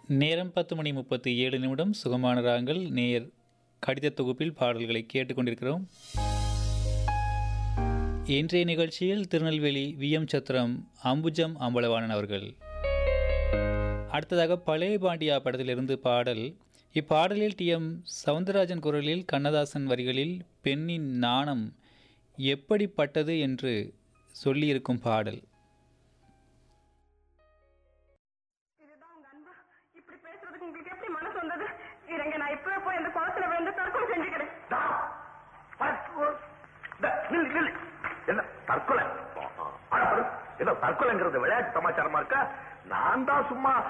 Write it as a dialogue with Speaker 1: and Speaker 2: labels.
Speaker 1: நேரம் பத்து மணி முப்பத்தி ஏழு நிமிடம் சுகமான ராங்கள் நேர் கடித தொகுப்பில் பாடல்களை கேட்டுக்கொண்டிருக்கிறோம் இன்றைய நிகழ்ச்சியில் திருநெல்வேலி வி எம் சத்திரம் அம்புஜம் அம்பலவாணன் அவர்கள் அடுத்ததாக பழைய பாண்டியா படத்திலிருந்து பாடல் இப்பாடலில் டி எம் சவுந்தரராஜன் குரலில் கண்ணதாசன் வரிகளில் பெண்ணின் நாணம் எப்படிப்பட்டது என்று சொல்லியிருக்கும் பாடல்
Speaker 2: இதுதான் உங்க அன்பா இப்படி பேசுறதுக்கு உங்களுக்கு எப்படி மனசு வந்தது இருங்க நான் இப்பவே போய் அந்த குளத்துல விழுந்து தற்கொலை செஞ்சுக்கிறேன்
Speaker 3: தா. பத்து. இந்த, நில்லு, நில்லு. என்ன தற்கொலை அட, பாரு. ஏதோ தற்கொலைங்கிறது விளையாட்டு சமாச்சாரமா இருக்கா நான் தான் சும்மா